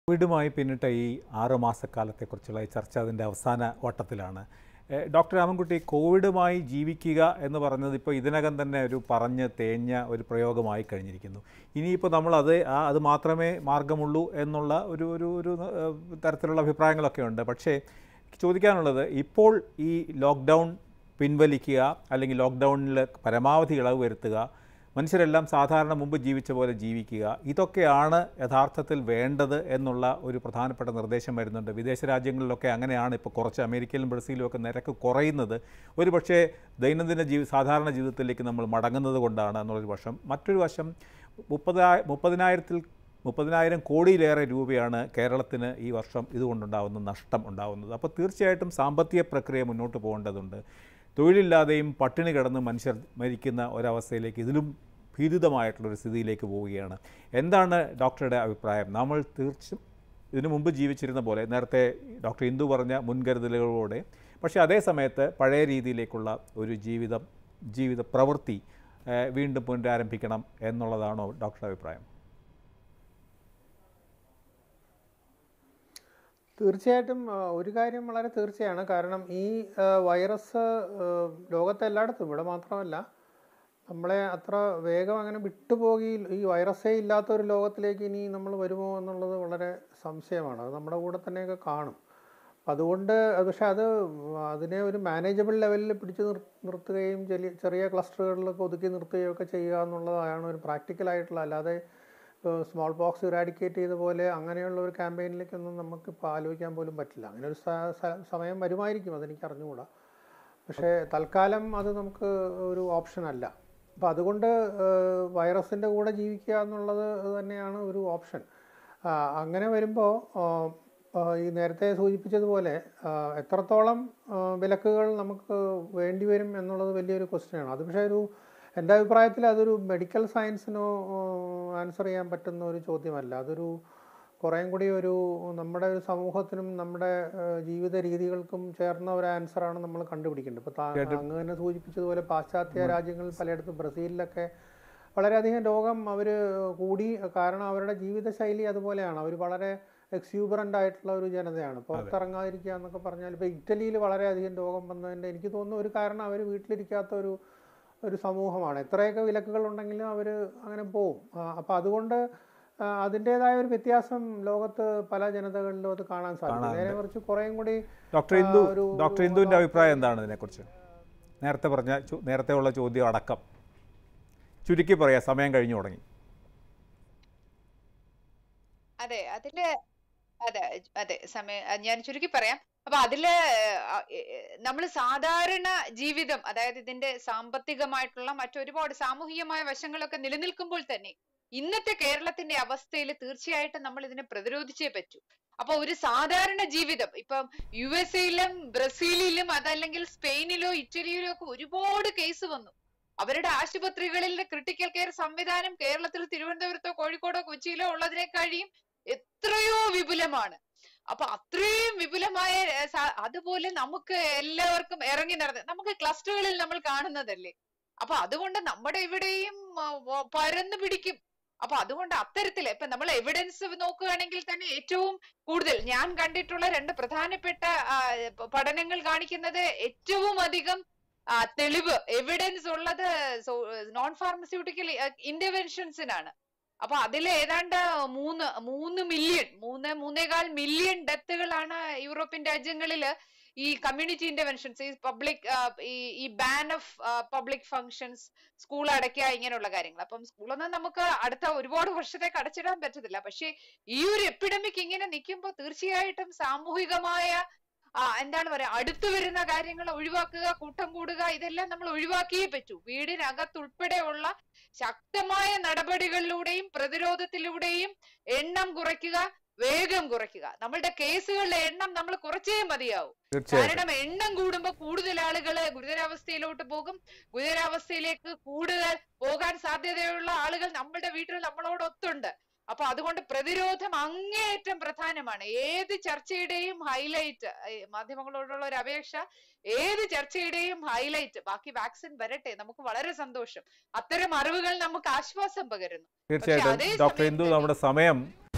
കോവിഡുമായി പിന്നിട്ട ഈ ആറ് മാസക്കാലത്തെക്കുറിച്ചുള്ള ഈ ചർച്ച അതിൻ്റെ അവസാന വട്ടത്തിലാണ് ഏഹ് ഡോക്ടർ രാമൻകുട്ടി കോവിഡുമായി ജീവിക്കുക എന്ന് പറഞ്ഞത് ഇപ്പോൾ ഇതിനകം തന്നെ ഒരു പറഞ്ഞ് തേഞ്ഞ ഒരു പ്രയോഗമായി കഴിഞ്ഞിരിക്കുന്നു ഇനിയിപ്പോൾ നമ്മൾ അത് ആ അത് മാത്രമേ മാർഗമുള്ളൂ എന്നുള്ള ഒരു ഒരു ഒരു ഏഹ്, തരത്തിലുള്ള അഭിപ്രായങ്ങളൊക്കെ ഉണ്ട് പക്ഷേ ചോദിക്കാനുള്ളത് ഇപ്പോൾ ഈ ലോക്ക്ഡൗൺ പിൻവലിക്കുക അല്ലെങ്കിൽ ലോക്ക്ഡൗണിൽ പരമാവധി ഇളവ് വരുത്തുക മനുഷ്യരെല്ലാം സാധാരണ മുമ്പ് ജീവിച്ച പോലെ ജീവിക്കുക ഇതൊക്കെയാണ് യഥാർത്ഥത്തിൽ വേണ്ടത് എന്നുള്ള ഒരു പ്രധാനപ്പെട്ട നിർദ്ദേശം വരുന്നുണ്ട് വിദേശ രാജ്യങ്ങളിലൊക്കെ അങ്ങനെയാണ് ഇപ്പോൾ കുറച്ച് അമേരിക്കയിലും ബ്രസീലും ഒക്കെ നിരക്ക് കുറയുന്നത് ഒരു പക്ഷേ ദൈനംദിന ജീവി സാധാരണ ജീവിതത്തിലേക്ക് നമ്മൾ മടങ്ങുന്നത് കൊണ്ടാണ് എന്നുള്ളൊരു വശം മറ്റൊരു വശം മുപ്പതാ മുപ്പതിനായിരത്തിൽ മുപ്പതിനായിരം കോടിയിലേറെ രൂപയാണ് കേരളത്തിന് ഈ വർഷം ഇതുകൊണ്ടുണ്ടാകുന്ന നഷ്ടം ഉണ്ടാകുന്നത് അപ്പോൾ തീർച്ചയായിട്ടും സാമ്പത്തിക പ്രക്രിയ മുന്നോട്ട് പോകേണ്ടതുണ്ട് തൊഴിലില്ലാതെയും പട്ടിണി കിടന്ന് മനുഷ്യർ മരിക്കുന്ന ഒരവസ്ഥയിലേക്ക് ഇതിലും ഭീതിതമായിട്ടുള്ളൊരു സ്ഥിതിയിലേക്ക് പോവുകയാണ് എന്താണ് ഡോക്ടറുടെ അഭിപ്രായം നമ്മൾ തീർച്ചും ഇതിനു മുമ്പ് ജീവിച്ചിരുന്ന പോലെ നേരത്തെ ഡോക്ടർ ഇന്ദു പറഞ്ഞ മുൻകരുതലുകളോടെ പക്ഷേ അതേ സമയത്ത് പഴയ രീതിയിലേക്കുള്ള ഒരു ജീവിതം ജീവിത പ്രവൃത്തി ഏഹ്, വീണ്ടും പുനരാരംഭിക്കണം എന്നുള്ളതാണോ ഡോക്ടറുടെ അഭിപ്രായം തീർച്ചയായിട്ടും ആ, ഒരു കാര്യം വളരെ തീർച്ചയാണ് കാരണം ഈ ആ, വൈറസ് ആ, ലോകത്തെ എല്ലായിടത്തും ഇവിടെ മാത്രമല്ല നമ്മളെ അത്ര വേഗം അങ്ങനെ വിട്ടുപോകി ഈ വൈറസേ ഇല്ലാത്ത ഒരു ലോകത്തിലേക്ക് ഇനി നമ്മൾ വരുമോ എന്നുള്ളത് വളരെ സംശയമാണ് അത് നമ്മുടെ കൂടെ തന്നെയൊക്കെ കാണും അപ്പം അതുകൊണ്ട് അത് പക്ഷെ അത് അതിനെ ഒരു മാനേജബിൾ ലെവലിൽ പിടിച്ചു നിർ നിർത്തുകയും ചെറിയ ചെറിയ ക്ലസ്റ്ററുകളിലൊക്കെ ഒതുക്കി നിർത്തുകയും ഒക്കെ ചെയ്യുക എന്നുള്ളതാണ് ഒരു പ്രാക്ടിക്കലായിട്ടുള്ള അല്ലാതെ ഇപ്പോൾ സ്മോൾ പോക്സ് ഇറാഡിക്കേറ്റ് ചെയ്ത പോലെ അങ്ങനെയുള്ള ഒരു ക്യാമ്പയിനിലേക്കൊന്നും നമുക്കിപ്പോൾ ആലോചിക്കാൻ പോലും പറ്റില്ല അങ്ങനെ ഒരു സ- സ- സമയം വരുമായിരിക്കും അതെനിക്ക് അറിഞ്ഞുകൂടാ പക്ഷേ തൽക്കാലം അത് നമുക്ക് ഒരു ഓപ്ഷൻ അല്ല അപ്പം അതുകൊണ്ട് വൈറസിൻ്റെ കൂടെ ജീവിക്കുക എന്നുള്ളത് തന്നെയാണ് ഒരു ഓപ്ഷൻ ആ, അങ്ങനെ വരുമ്പോൾ ഈ നേരത്തെ സൂചിപ്പിച്ചതുപോലെ ആ, എത്രത്തോളം ആ, വിലക്കുകൾ നമുക്ക് വേണ്ടി വരും എന്നുള്ളത് വലിയൊരു ക്വസ്റ്റ്യനാണ് അത് പക്ഷേ ഒരു എൻ്റെ അഭിപ്രായത്തിൽ അതൊരു മെഡിക്കൽ സയൻസിനോ ആൻസർ ചെയ്യാൻ പറ്റുന്ന ഒരു ചോദ്യമല്ല അതൊരു കുറേയും കൂടി ഒരു നമ്മുടെ ഒരു സമൂഹത്തിനും നമ്മുടെ ആ, ജീവിത രീതികൾക്കും ചേർന്ന ഒരു ആൻസറാണ് നമ്മൾ കണ്ടുപിടിക്കേണ്ടത് ഇപ്പോൾ അങ്ങ് തന്നെ സൂചിപ്പിച്ചതുപോലെ പാശ്ചാത്യ രാജ്യങ്ങളിൽ പലയിടത്തും ബ്രസീലിലൊക്കെ വളരെയധികം രോഗം അവർ കൂടി കാരണം അവരുടെ ജീവിതശൈലി അതുപോലെയാണ് അവർ വളരെ എക്സ്യൂബറൻ്റ് ആയിട്ടുള്ള ഒരു ജനതയാണ് പുറത്തിറങ്ങാതിരിക്കുക എന്നൊക്കെ പറഞ്ഞാൽ ഇപ്പോൾ ഇറ്റലിയിൽ വളരെയധികം രോഗം വന്നതിൻ്റെ എനിക്ക് തോന്നുന്നു ഒരു കാരണം അവർ വീട്ടിലിരിക്കാത്ത ഒരു ഒരു സമൂഹമാണ് എത്രയൊക്കെ വിലക്കുകൾ ഉണ്ടെങ്കിലും അവർ അങ്ങനെ പോവും അപ്പോൾ അതുകൊണ്ട് ആ, അതിൻ്റേതായ ഒരു വ്യത്യാസം ലോകത്ത് പല ജനതകളിലും അത് കാണാൻ സാധിക്കും നേരെ മറിച്ച് കുറേയും കൂടി ഡോക്ടർ ഇന്ദു ഒരു- ഡോക്ടർ ഇന്ദുവിൻ്റെ അഭിപ്രായം എന്താണ് ഇതിനെക്കുറിച്ച് നേരത്തെ പറഞ്ഞ ചോ- നേരത്തെ ഉള്ള ചോദ്യം അടക്കം ചുരുക്കി പറയാം സമയം കഴിഞ്ഞു തുടങ്ങി അതെ അതില് അതെ അതെ സമയം അത് ഞാൻ ചുരുക്കി പറയാം അപ്പൊ അതില് നമ്മൾ സാധാരണ ജീവിതം അതായത് ഇതിന്റെ സാമ്പത്തികമായിട്ടുള്ള മറ്റൊരുപാട് സാമൂഹികമായ വശങ്ങളൊക്കെ നിലനിൽക്കുമ്പോൾ തന്നെ ഇന്നത്തെ കേരളത്തിന്റെ അവസ്ഥയിൽ തീർച്ചയായിട്ടും നമ്മൾ ഇതിനെ പ്രതിരോധിച്ചേ പറ്റൂ അപ്പൊ ഒരു സാധാരണ ജീവിതം ഇപ്പം യു എസ് എയിലും ബ്രസീലിലും അതല്ലെങ്കിൽ സ്പെയിനിലോ ഇറ്റലിയിലോ ഒക്കെ ഒരുപാട് കേസ് വന്നു അവരുടെ ആശുപത്രികളിലെ ക്രിട്ടിക്കൽ കെയർ സംവിധാനം കേരളത്തിൽ തിരുവനന്തപുരത്തോ കോഴിക്കോടോ കൊച്ചിയിലോ ഉള്ളതിനെ കഴിയും എത്രയോ വിപുലമാണ് അപ്പൊ അത്രയും വിപുലമായ ഏർ, സ- അതുപോലെ നമുക്ക് എല്ലാവർക്കും ഇറങ്ങി നടന്ന് നമുക്ക് ക്ലസ്റ്ററുകളിൽ നമ്മൾ കാണുന്നതല്ലേ അപ്പൊ അതുകൊണ്ട് നമ്മുടെ ഇവിടെയും ആ, വ- പരന്നു പിടിക്കും അപ്പൊ അതുകൊണ്ട് അത്തരത്തില് ഇപ്പൊ നമ്മൾ എവിഡൻസ് നോക്കുകയാണെങ്കിൽ തന്നെ ഏറ്റവും കൂടുതൽ ഞാൻ കണ്ടിട്ടുള്ള രണ്ട് പ്രധാനപ്പെട്ട ആ, പ- പഠനങ്ങൾ കാണിക്കുന്നത് ഏറ്റവും അധികം ആ, തെളിവ് എവിഡൻസ് ഉള്ളത് നോൺ ഫാർമസ്യൂട്ടിക്കൽ ഇന്റർവെൻഷൻസിനാണ് അപ്പൊ അതിൽ ഏതാണ്ട് മൂന്ന് മൂന്ന് മില്യൺ മൂന്ന് മൂന്നേകാൽ മില്യൺ ഡെത്തുകളാണ് യൂറോപ്യൻ രാജ്യങ്ങളില് ഈ കമ്മ്യൂണിറ്റി ഇന്റർവെൻഷൻസ് ഈ പബ്ലിക് ഈ ഈ ban of public functions school അടയ്ക്കുക ഇങ്ങനെയുള്ള കാര്യങ്ങൾ അപ്പം സ്കൂളൊന്നും നമുക്ക് അടുത്ത ഒരുപാട് വർഷത്തേക്ക് അടച്ചിടാൻ പറ്റത്തില്ല പക്ഷേ ഈ ഒരു എപ്പിഡമിക് ഇങ്ങനെ നിൽക്കുമ്പോൾ തീർച്ചയായിട്ടും സാമൂഹികമായ ആ, എന്താണ് പറയാ അടുത്തു വരുന്ന കാര്യങ്ങൾ ഒഴിവാക്കുക കൂട്ടം കൂടുക ഇതെല്ലാം നമ്മൾ ഒഴിവാക്കിയേ പറ്റൂ വീടിനകത്തുൾപ്പെടെയുള്ള ശക്തമായ നടപടികളിലൂടെയും പ്രതിരോധത്തിലൂടെയും എണ്ണം കുറയ്ക്കുക വേഗം കുറയ്ക്കുക നമ്മളുടെ കേസുകളുടെ എണ്ണം നമ്മൾ കുറച്ചേ മതിയാവൂ തീർച്ചയായിട്ടും കാരണം എണ്ണം കൂടുമ്പോൾ കൂടുതൽ ആളുകൾ ഗുരുതരാവസ്ഥയിലോട്ട് പോകും ഗുരുതരാവസ്ഥയിലേക്ക് കൂടുതൽ പോകാൻ സാധ്യതയുള്ള ആളുകൾ നമ്മുടെ വീട്ടിൽ നമ്മളോടൊത്തുണ്ട് അപ്പൊ അതുകൊണ്ട് പ്രതിരോധം അങ്ങേയറ്റം പ്രധാനമാണ് ഏത് ചർച്ചയുടെയും ഹൈലൈറ്റ് മാധ്യമങ്ങളോടുള്ള ഒരു അപേക്ഷ ഏത് ചർച്ചയുടെയും ഹൈലൈറ്റ് ബാക്കി വാക്സിൻ വരട്ടെ നമുക്ക് വളരെ സന്തോഷം അത്തരം അറിവുകൾ നമുക്ക് ആശ്വാസം പകരുന്നു തീർച്ചയായിട്ടും അതേ ഡോക്ടർ സമയം ഇന്ദു തന്നെ- നമ്മുടെ സമയം